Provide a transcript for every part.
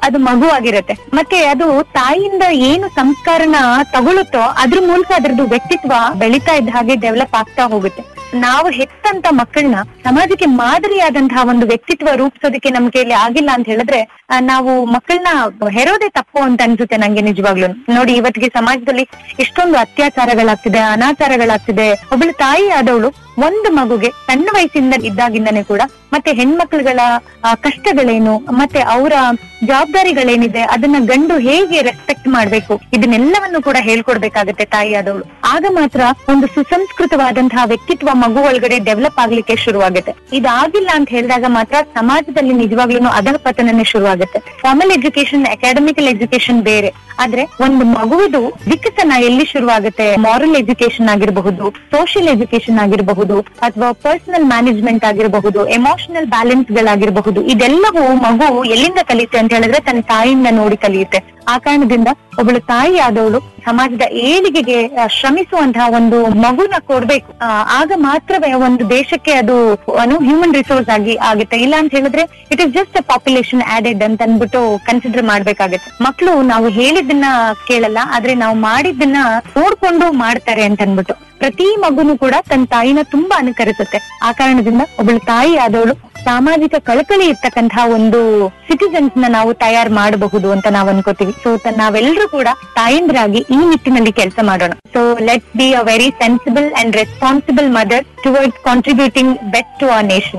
ಅದು ಮಗು ಆಗಿರತ್ತೆ ಮತ್ತೆ ಅದು ತಾಯಿಯಿಂದ ಏನು ಸಂಸ್ಕಾರನ ತಗೊಳುತ್ತೋ ಅದ್ರ ಮೂಲಕ ಅದ್ರದ್ದು ವ್ಯಕ್ತಿತ್ವ ಬೆಳೀತಾ ಇದ್ದ ಹಾಗೆ ಡೆವಲಪ್ ಆಗ್ತಾ ಹೋಗುತ್ತೆ ನಾವು ಹೆತ್ತಂತ ಮಕ್ಕಳನ್ನ ಸಮಾಜಕ್ಕೆ ಮಾದರಿಯಾದಂತಹ ಒಂದು ವ್ಯಕ್ತಿತ್ವ ರೂಪಿಸೋದಕ್ಕೆ ನಮ್ ಕೈಲಿ ಆಗಿಲ್ಲ ಅಂತ ಹೇಳಿದ್ರೆ ಆ, ನಾವು ಮಕ್ಕಳನ್ನ ಹೆರೋದೇ ತಪ್ಪು ಅಂತ ಅನ್ಸುತ್ತೆ ನಂಗೆ ನಿಜವಾಗ್ಲೂ ನೋಡಿ ಇವತ್ತಿಗೆ ಸಮಾಜದಲ್ಲಿ ಎಷ್ಟೊಂದು ಅತ್ಯಾಚಾರಗಳಾಗ್ತಿದೆ ಅನಾಚಾರಗಳಾಗ್ತಿದೆ ಒಬ್ಬಳು ತಾಯಿ ಆದವಳು ಒಂದು ಮಗುಗೆ ಸಣ್ಣ ವಯಸ್ಸಿಂದ ಇದ್ದಾಗಿಂದನೇ ಕೂಡ ಮತ್ತೆ ಹೆಣ್ಮಕ್ಳುಗಳ ಆ, ಕಷ್ಟಗಳೇನು ಮತ್ತೆ ಅವರ ಜವಾಬ್ದಾರಿಗಳೇನಿದೆ ಅದನ್ನ ಗಂಡು ಹೇಗೆ ರೆಸ್ಪೆಕ್ಟ್ ಮಾಡ್ಬೇಕು ಇದನ್ನೆಲ್ಲವನ್ನು ಕೂಡ ಹೇಳ್ಕೊಡ್ಬೇಕಾಗತ್ತೆ ತಾಯಿ ಆದವಳು ಆಗ ಮಾತ್ರ ಒಂದು ಸುಸಂಸ್ಕೃತವಾದಂತಹ ವ್ಯಕ್ತಿತ್ವ ಮಗು ಒಳಗಡೆ ಡೆವಲಪ್ ಆಗ್ಲಿಕ್ಕೆ ಶುರುವಾಗುತ್ತೆ ಇದಾಗಿಲ್ಲ ಅಂತ ಹೇಳಿದಾಗ ಮಾತ್ರ ಸಮಾಜದಲ್ಲಿ ನಿಜವಾಗ್ಲೂ ಅಧಃಪತನನೇ ಶುರುವಾಗುತ್ತೆ ಫಾರ್ಮಲ್ ಎಜುಕೇಶನ್ ಅಕಾಡೆಮಿಕಲ್ ಎಜುಕೇಶನ್ ಬೇರೆ ಆದ್ರೆ ಒಂದು ಮಗುವಿದು ವಿಕಸನ ಎಲ್ಲಿ ಶುರುವಾಗುತ್ತೆ ಮಾರಲ್ ಎಜುಕೇಶನ್ ಆಗಿರಬಹುದು ಸೋಷಿಯಲ್ ಎಜುಕೇಶನ್ ಆಗಿರಬಹುದು ಅಥವಾ ಪರ್ಸನಲ್ ಮ್ಯಾನೇಜ್ಮೆಂಟ್ ಆಗಿರಬಹುದು ಎಮೋಷನಲ್ ಬ್ಯಾಲೆನ್ಸ್ ಗಳಾಗಿರಬಹುದು ಇದೆಲ್ಲವೂ ಮಗು ಎಲ್ಲಿಂದ ಕಲಿಯುತ್ತೆ ಅಂತ ಹೇಳಿದ್ರೆ ತನ್ನ ತಾಯಿಯಿಂದ ನೋಡಿ ಕಲಿಯುತ್ತೆ ಆ ಕಾರಣದಿಂದ ಒಬ್ಬಳು ತಾಯಿ ಆದವಳು ಸಮಾಜದ ಏಳಿಗೆಗೆ ಆ, ಶ್ರಮಿಸುವಂತಹ ಒಂದು ಮಗುನ ಕೊಡ್ಬೇಕು ಆ, ಆಗ ಮಾತ್ರವೇ ಒಂದು ದೇಶಕ್ಕೆ ಅದು ಹ್ಯೂಮನ್ ರಿಸೋರ್ಸ್ ಆಗಿ ಆಗುತ್ತೆ ಇಲ್ಲ ಅಂತ ಹೇಳಿದ್ರೆ it is just a population added ಅಂತ ಅನ್ಬಿಟ್ಟು ಕನ್ಸಿಡರ್ ಮಾಡ್ಬೇಕಾಗತ್ತೆ ಮಕ್ಕಳು ನಾವು ಹೇಳಿದ್ದನ್ನ ಕೇಳಲ್ಲ ಆದ್ರೆ ನಾವು ಮಾಡಿದ್ದನ್ನ ನೋಡ್ಕೊಂಡು ಮಾಡ್ತಾರೆ ಅಂತ ಅನ್ಬಿಟ್ಟು ಪ್ರತಿ ಮಗುನು ಕೂಡ ತನ್ನ ತಾಯಿನ ತುಂಬಾ ಅನುಕರಿಸುತ್ತೆ ಆ ಕಾರಣದಿಂದ ಒಬ್ಬಳು ತಾಯಿ ಆದವಳು ಸಾಮಾಜಿಕ ಕಳಕಳಿ ಇರ್ತಕ್ಕಂತಹ ಒಂದು ಸಿಟಿಸನ್ಸ್ ನ ನಾವು ತಯಾರು ಮಾಡಬಹುದು ಅಂತ ನಾವು ಅನ್ಕೋತೀವಿ ಸೊ ನಾವೆಲ್ಲರೂ ಕೂಡ ತಾಯಂದ್ರಾಗಿ ಈ ನಿಟ್ಟಿನಲ್ಲಿ ಕೆಲಸ ಮಾಡೋಣ so let's be a very sensible and responsible mother towards contributing best to our nation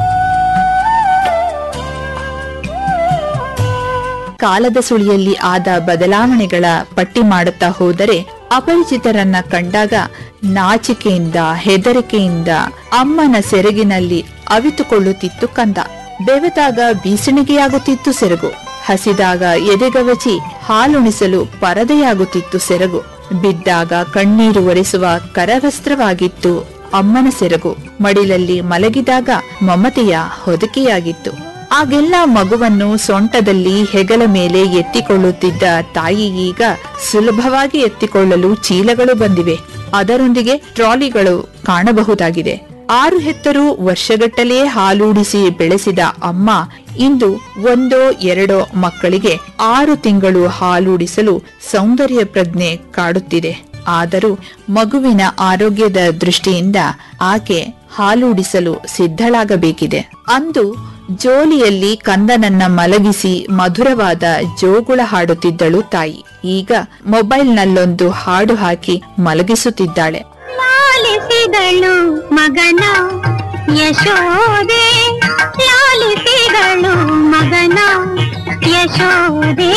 ಕಾಲದ ಸುಳಿಯಲ್ಲಿ ಆದ ಬದಲಾವಣೆಗಳ ಪಟ್ಟಿ ಮಾಡುತ್ತಾ ಹೋದರೆ ಅಪರಿಚಿತರನ್ನ ಕಂಡಾಗ ನಾಚಿಕೆಯಿಂದ ಹೆದರಿಕೆಯಿಂದ ಅಮ್ಮನ ಸೆರಗಿನಲ್ಲಿ ಅವಿತುಕೊಳ್ಳುತ್ತಿತ್ತು ಕಂದ ಬೆವೆದಾಗ ಬೀಸಣಿಗೆಯಾಗುತ್ತಿತ್ತು ಸೆರಗು ಹಸಿದಾಗ ಎದೆಗವಚಿ ಹಾಲುಣಿಸಲು ಪರದೆಯಾಗುತ್ತಿತ್ತು ಸೆರಗು ಬಿದ್ದಾಗ ಕಣ್ಣೀರು ಒರೆಸುವ ಕರವಸ್ತ್ರವಾಗಿತ್ತು ಅಮ್ಮನ ಸೆರಗು ಮಡಿಲಲ್ಲಿ ಮಲಗಿದಾಗ ಮಮತೆಯ ಹೊದಿಕೆಯಾಗಿತ್ತು ಆಗೆಲ್ಲ ಮಗುವನ್ನು ಸೊಂಟದಲ್ಲಿ ಹೆಗಲ ಮೇಲೆ ಎತ್ತಿಕೊಳ್ಳುತ್ತಿದ್ದ ತಾಯಿ ಈಗ ಸುಲಭವಾಗಿ ಎತ್ತಿಕೊಳ್ಳಲು ಚೀಲಗಳು ಬಂದಿವೆ ಅದರೊಂದಿಗೆ ಟ್ರಾಲಿಗಳು ಕಾಣಬಹುದಾಗಿದೆ ಆರು ಹೆತ್ತರೂ ವರ್ಷಗಟ್ಟಲೆ ಹಾಲೂಡಿಸಿ ಬೆಳೆಸಿದ ಅಮ್ಮ ಇಂದು ಒಂದೋ ಎರಡೋ ಮಕ್ಕಳಿಗೆ ಆರು ತಿಂಗಳು ಹಾಲೂಡಿಸಲು ಸೌಂದರ್ಯ ಪ್ರಜ್ಞೆ ಕಾಡುತ್ತಿದೆ ಆದರೂ ಮಗುವಿನ ಆರೋಗ್ಯದ ದೃಷ್ಟಿಯಿಂದ ಆಕೆ ಹಾಲೂಡಿಸಲು ಸಿದ್ಧಳಾಗಬೇಕಿದೆ ಅಂದು ಜೋಲಿಯಲ್ಲಿ ಕಂದನನ್ನ ಮಲಗಿಸಿ ಮಧುರವಾದ ಜೋಗುಳ ಹಾಡುತ್ತಿದ್ದಳು ತಾಯಿ ಈಗ ಮೊಬೈಲ್ನಲ್ಲೊಂದು ಹಾಡು ಹಾಕಿ ಮಲಗಿಸುತ್ತಿದ್ದಾಳೆ ಲಾಲಿಸಿದಳು ಮಗನ ಯಶೋದೆ ಲಾಲಿಸಿದಳು ಮಗನ ಯಶೋದೆ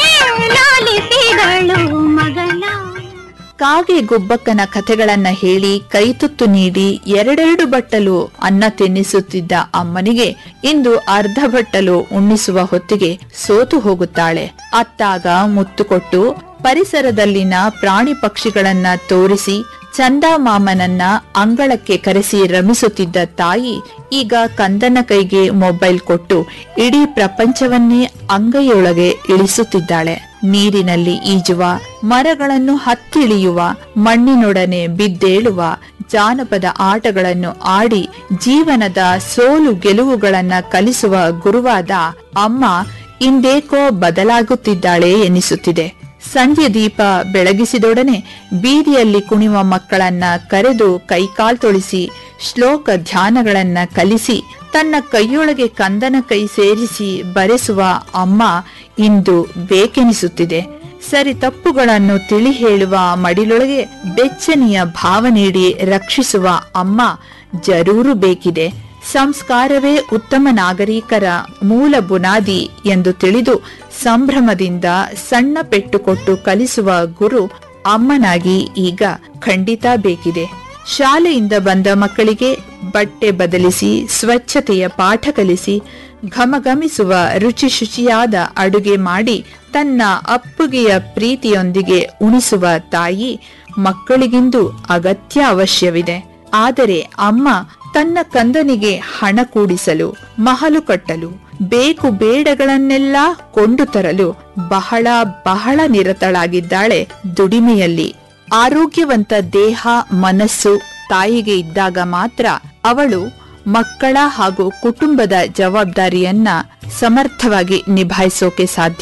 ಲಾಲಿಸಿದಳು ಮಗನ ಕಾಗೆ ಗುಬ್ಬಕ್ಕನ ಕಥೆಗಳನ್ನ ಹೇಳಿ ಕೈತುತ್ತು ನೀಡಿ ಎರಡೆರಡು ಬಟ್ಟಲು ಅನ್ನ ತಿನ್ನಿಸುತ್ತಿದ್ದ ಅಮ್ಮನಿಗೆ ಇಂದು ಅರ್ಧ ಬಟ್ಟಲು ಉಣ್ಣಿಸುವ ಹೊತ್ತಿಗೆ ಸೋತು ಹೋಗುತ್ತಾಳೆ ಅತ್ತಾಗ ಮುತ್ತು ಕೊಟ್ಟು ಪರಿಸರದಲ್ಲಿನ ಪ್ರಾಣಿ ಪಕ್ಷಿಗಳನ್ನ ತೋರಿಸಿ ಚಂದಾಮಾಮನನ್ನ ಅಂಗಳಕ್ಕೆ ಕರೆಸಿ ರಮಿಸುತ್ತಿದ್ದ ತಾಯಿ ಈಗ ಕಂದನ ಕೈಗೆ ಮೊಬೈಲ್ ಕೊಟ್ಟು ಇಡೀ ಪ್ರಪಂಚವನ್ನೇ ಅಂಗೈಯೊಳಗೆ ಇಳಿಸುತ್ತಿದ್ದಾಳೆ ನೀರಿನಲ್ಲಿ ಈಜುವ ಮರಗಳನ್ನು ಹತ್ತಿಳಿಯುವ ಮಣ್ಣಿನೊಡನೆ ಬಿದ್ದೇಳುವ ಜಾನಪದ ಆಟಗಳನ್ನು ಆಡಿ ಜೀವನದ ಸೋಲು ಗೆಲುವುಗಳನ್ನ ಕಲಿಸುವ ಗುರುವಾದ ಅಮ್ಮ ಇಂದೇಕೋ ಬದಲಾಗುತ್ತಿದ್ದಾಳೆ ಎನಿಸುತ್ತಿದೆ ಸಂಜೆ ದೀಪ ಬೆಳಗಿಸಿದೊಡನೆ ಬೀದಿಯಲ್ಲಿ ಕುಣಿವ ಮಕ್ಕಳನ್ನ ಕರೆದು ಕೈಕಾಲ್ ತೊಳಿಸಿ ಶ್ಲೋಕ ಧ್ಯಾನಗಳನ್ನ ಕಲಿಸಿ ತನ್ನ ಕೈಯೊಳಗೆ ಕಂದನ ಕೈ ಸೇರಿಸಿ ಬರೆಸುವ ಅಮ್ಮ ಇಂದು ಬೇಕೆನಿಸುತ್ತಿದೆ ಸರಿ ತಪ್ಪುಗಳನ್ನು ತಿಳಿ ಹೇಳುವ ಮಡಿಲೊಳಗೆ ಬೆಚ್ಚನೆಯ ಭಾವ ನೀಡಿ ರಕ್ಷಿಸುವ ಅಮ್ಮ ಜರೂರು ಬೇಕಿದೆ ಸಂಸ್ಕಾರವೇ ಉತ್ತಮ ನಾಗರಿಕರ ಮೂಲ ಬುನಾದಿ ಎಂದು ತಿಳಿದು ಸಂಭ್ರಮದಿಂದ ಸಣ್ಣ ಪೆಟ್ಟು ಕೊಟ್ಟು ಕಲಿಸುವ ಗುರು ಅಮ್ಮನಾಗಿ ಈಗ ಖಂಡಿತ ಬೇಕಿದೆ ಶಾಲೆಯಿಂದ ಬಂದ ಮಕ್ಕಳಿಗೆ ಬಟ್ಟೆ ಬದಲಿಸಿ ಸ್ವಚ್ಛತೆಯ ಪಾಠ ಕಲಿಸಿ ಘಮಘಮಿಸುವ ರುಚಿ ಶುಚಿಯಾದ ಅಡುಗೆ ಮಾಡಿ ತನ್ನ ಅಪ್ಪುಗೆಯ ಪ್ರೀತಿಯೊಂದಿಗೆ ಉಣಿಸುವ ತಾಯಿ ಮಕ್ಕಳಿಗಿಂದು ಅಗತ್ಯ ಅವಶ್ಯವಿದೆ ಆದರೆ ಅಮ್ಮ ತನ್ನ ಕಂದನಿಗೆ ಹಣ ಕೂಡಿಸಲು ಮಹಲು ಕಟ್ಟಲು ಬೇಕು ಬೇಡಗಳನ್ನೆಲ್ಲ ಕೊಂಡು ತರಲು ಬಹಳ ಬಹಳ ನಿರತಳಾಗಿದ್ದಾಳೆ ದುಡಿಮೆಯಲ್ಲಿ ಆರೋಗ್ಯವಂತ ದೇಹ ಮನಸ್ಸು ತಾಯಿಗೆ ಇದ್ದಾಗ ಮಾತ್ರ ಅವಳು ಮಕ್ಕಳ ಹಾಗೂ ಕುಟುಂಬದ ಜವಾಬ್ದಾರಿಯನ್ನ ಸಮರ್ಥವಾಗಿ ನಿಭಾಯಿಸೋಕೆ ಸಾಧ್ಯ